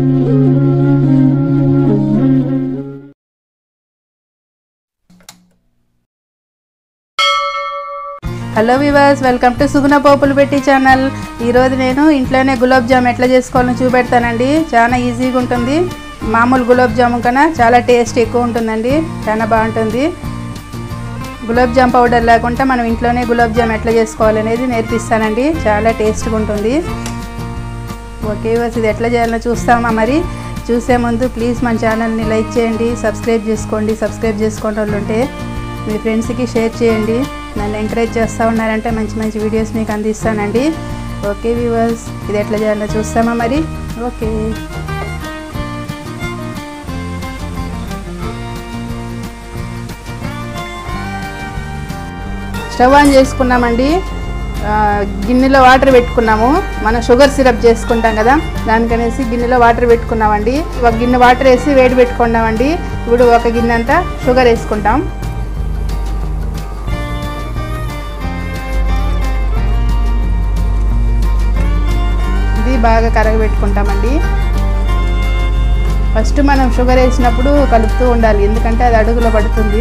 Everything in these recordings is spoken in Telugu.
hello viewers welcome to Suguna పోపులు పెట్టి ఛానల్ ఈరోజు నేను ఇంట్లోనే గులాబ్ జామ్ ఎట్లా చేసుకోవాలో చూపెడతానండి చాలా ఈజీగా ఉంటుంది మామూలు గులాబ్ జామున్ కన్నా చాలా టేస్ట్ ఎక్కువ ఉంటుందండి చాలా బాగుంటుంది గులాబ్ జామ్ పౌడర్ లేకుండా మనం ఇంట్లోనే గులాబ్ జామ్ ఎట్లా చేసుకోవాలనేది నేర్పిస్తానండి చాలా టేస్ట్గా ఉంటుంది ఓకే వివర్స్ ఇది ఎట్లా చేయాలో చూస్తామా మరి చూసే ముందు ప్లీజ్ మన ఛానల్ని లైక్ చేయండి సబ్స్క్రైబ్ చేసుకోండి సబ్స్క్రైబ్ చేసుకునే వాళ్ళు ఉంటే మీ ఫ్రెండ్స్కి షేర్ చేయండి నన్ను ఎంకరేజ్ చేస్తూ ఉన్నారంటే మంచి మంచి వీడియోస్ మీకు అందిస్తానండి ఓకే వ్యూవర్స్ ఇది ఎట్లా చేయాలో చూస్తామా మరి ఓకే స్టవ్ ఆన్ చేసుకున్నామండి ఆ, గిన్నెలో వాటర్ పెట్టుకున్నాము మనం షుగర్ సిరప్ చేసుకుంటాం కదా దానికనేసి గిన్నెలో వాటర్ పెట్టుకున్నామండి ఒక గిన్నె వాటర్ వేసి వేడి పెట్టుకున్నామండి ఇప్పుడు ఒక గిన్నె అంతా షుగర్ వేసుకుంటాం ఇది బాగా కరగబెట్టుకుంటామండి ఫస్ట్ మనం షుగర్ వేసినప్పుడు కలుపుతూ ఉండాలి ఎందుకంటే అది అడుగులో పడుతుంది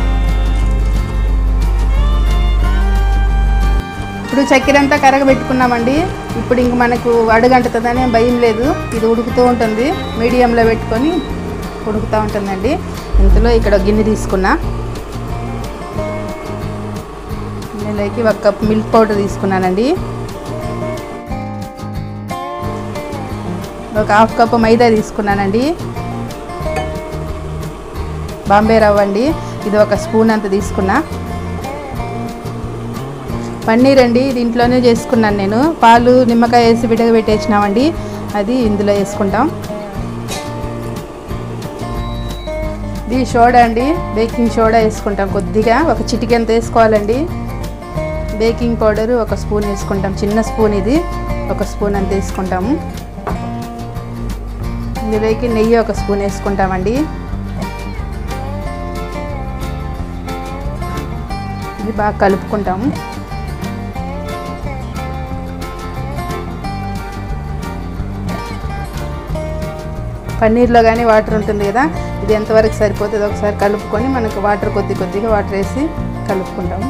ఇప్పుడు చక్కెర అంతా కరగబెట్టుకున్నామండి ఇప్పుడు ఇంక మనకు అడుగంటుతుందని భయం లేదు ఇది ఉడుకుతూ ఉంటుంది మీడియంలో పెట్టుకొని ఉడుకుతూ ఉంటుందండి ఇంతలో ఇక్కడ ఒక గిన్నె తీసుకున్నా గిన్నెలోకి ఒక కప్ మిల్క్ పౌడర్ తీసుకున్నానండి ఒక హాఫ్ కప్ మైదా తీసుకున్నానండి బాంబే రవ్వ అండి ఇది ఒక స్పూన్ అంత తీసుకున్నా పన్నీర్ అండి ఇది ఇంట్లోనే చేసుకున్నాను నేను పాలు నిమ్మకాయ వేసి విడగ పెట్టేసినామండి అది ఇందులో వేసుకుంటాం ఇది సోడా అండి బేకింగ్ సోడా వేసుకుంటాం కొద్దిగా ఒక చిటికెంత వేసుకోవాలండి బేకింగ్ పౌడర్ ఒక స్పూన్ వేసుకుంటాం చిన్న స్పూన్ ఇది ఒక స్పూన్ అంత వేసుకుంటాము ఇందులోకి నెయ్యి ఒక స్పూన్ వేసుకుంటామండి ఇది బాగా కలుపుకుంటాము పన్నీర్లో కానీ వాటర్ ఉంటుంది కదా ఇది ఎంతవరకు సరిపోతుంది ఒకసారి కలుపుకొని మనకు వాటర్ కొద్ది కొద్దిగా వాటర్ వేసి కలుపుకుంటాము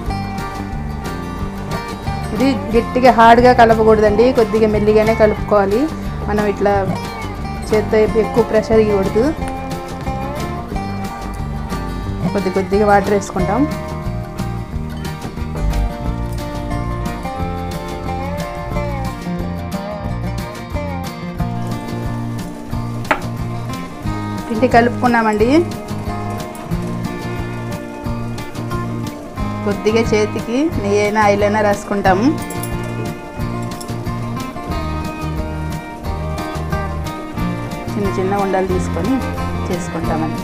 ఇది గట్టిగా హార్డ్గా కలపకూడదండి కొద్దిగా మెల్లిగానే కలుపుకోవాలి మనం ఇట్లా చేత్తో ఎక్కువ ప్రెషర్ ఇవ్వకూడదు కొద్ది కొద్దిగా వాటర్ వేసుకుంటాం పిండి కలుపుకున్నామండి కొద్దిగా చేతికి నెయ్యి అయినా ఆయిల్ అయినా రాసుకుంటాము చిన్న చిన్న ఉండలు తీసుకొని చేసుకుంటామండి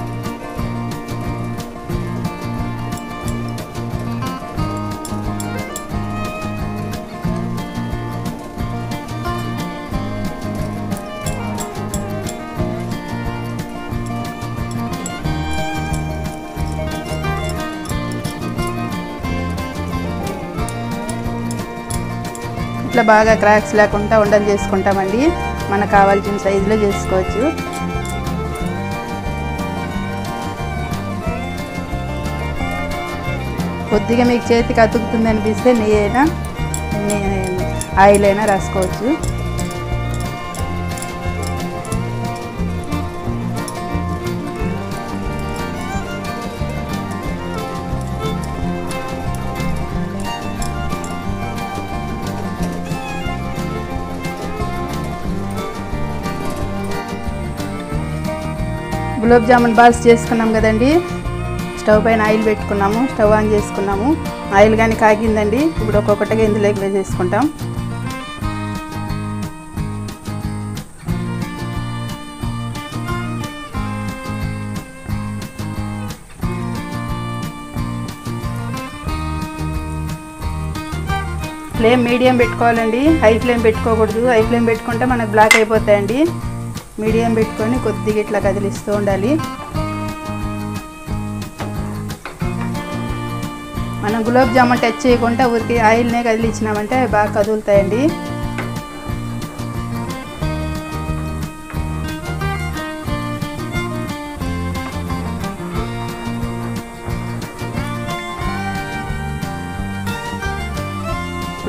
ఇట్లా బాగా క్రాక్స్ లేకుండా ఉండలు చేసుకుంటామండి మనకు కావాల్సిన సైజులో చేసుకోవచ్చు కొద్దిగా మీకు చేతికి అతుకుతుంది అనిపిస్తే నెయ్యి అయినా నెయ్యి- ఆయిల్ అయినా రాసుకోవచ్చు గులాబ్ జామున్ బాల్స్ చేసుకున్నాం కదండి స్టవ్ పైన ఆయిల్ పెట్టుకున్నాము స్టవ్ ఆన్ చేసుకున్నాము ఆయిల్ కానీ కాగిందండి ఇప్పుడు ఒక్కొక్కటిగా ఇందులోకి వేసేసుకుంటాం ఫ్లేమ్ మీడియం పెట్టుకోవాలండి హై ఫ్లేమ్ పెట్టుకోకూడదు హై ఫ్లేమ్ పెట్టుకుంటే మనకు బ్లాక్ అయిపోతాయండి మీడియం పెట్టుకొని కొద్దిగా ఇట్లా కదిలిస్తూ ఉండాలి మనం గులాబ్ జామున్ టచ్ చేయకుండా ఊరికి ఆయిల్నే కదిలిచ్చినామంటే అవి బాగా కదులుతాయండి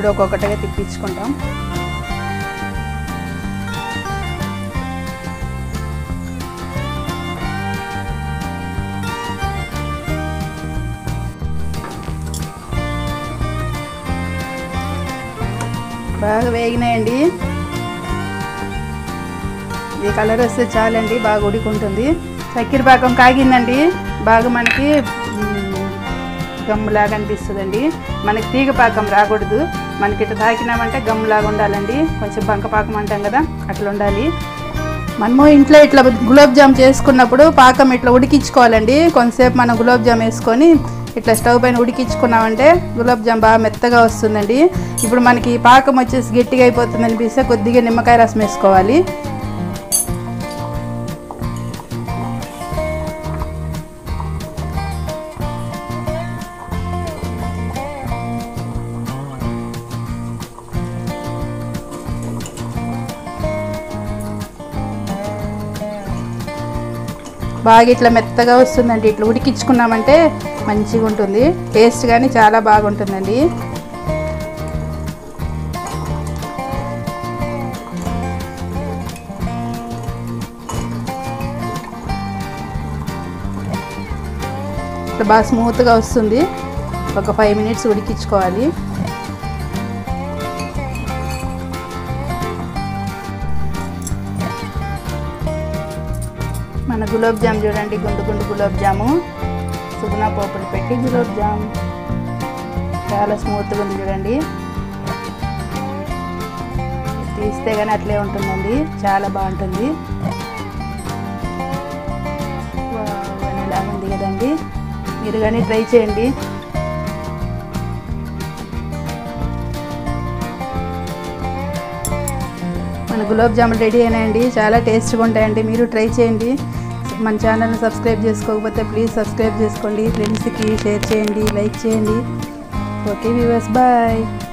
ఇప్పుడు ఒక్కొక్కటిగా తిప్పించుకుంటాం బాగా వేగినాయండి ఈ కలర్ వస్తే చాలండి బాగా ఉడికుంటుంది చక్కెర పాకం కాగిందండి బాగా మనకి మ్, గమ్ములాగా అనిపిస్తుందండి మనకి తీగ పాకం రాకూడదు మనకి ఇట్లా తాకినామంటే గమ్ములాగా ఉండాలండి కొంచెం బంక పాకం అంటాం కదా అట్లా ఉండాలి మనము ఇంట్లో ఇట్లా గులాబ్ జామ్ చేసుకున్నప్పుడు పాకం ఇట్లా ఉడికించుకోవాలండి కొంతసేపు మనం గులాబ్ జామ్ వేసుకొని ఇట్లా స్టవ్ పైన ఉడికించుకున్నామంటే గులాబ్ జామ్ బాగా మెత్తగా వస్తుందండి ఇప్పుడు మనకి ఈ పాకం వచ్చేసి గట్టిగా అయిపోతుంది అనిపిస్తే కొద్దిగా నిమ్మకాయ రసం వేసుకోవాలి బాగా ఇట్లా మెత్తగా వస్తుందండి ఇట్లా ఉడికించుకున్నామంటే మంచిగా ఉంటుంది టేస్ట్ కానీ చాలా బాగుంటుందండి ఇట్లా బాగా స్మూత్గా వస్తుంది ఒక ఫైవ్ మినిట్స్ ఉడికించుకోవాలి మన గులాబ్ జామ్ చూడండి గుండు గుండు గులాబ్ జాము సుగునా పోపులు పెట్టి గులాబ్ జామ్ చాలా స్మూత్గా ఉంది చూడండి తీస్తే కానీ అట్లే ఉంటుందండి చాలా బాగుంటుంది ఇలా ఉంది కదండి మీరు కానీ ట్రై చేయండి మన గులాబ్ జాములు రెడీ అయినాయండి చాలా టేస్ట్గా ఉంటాయండి మీరు ట్రై చేయండి మన ఛానల్ని సబ్స్క్రైబ్ చేసుకోకపోతే ప్లీజ్ సబ్స్క్రైబ్ చేసుకోండి ఫ్రెండ్స్కి షేర్ చేయండి లైక్ చేయండి ఓకే వ్యూవర్స్ బాయ్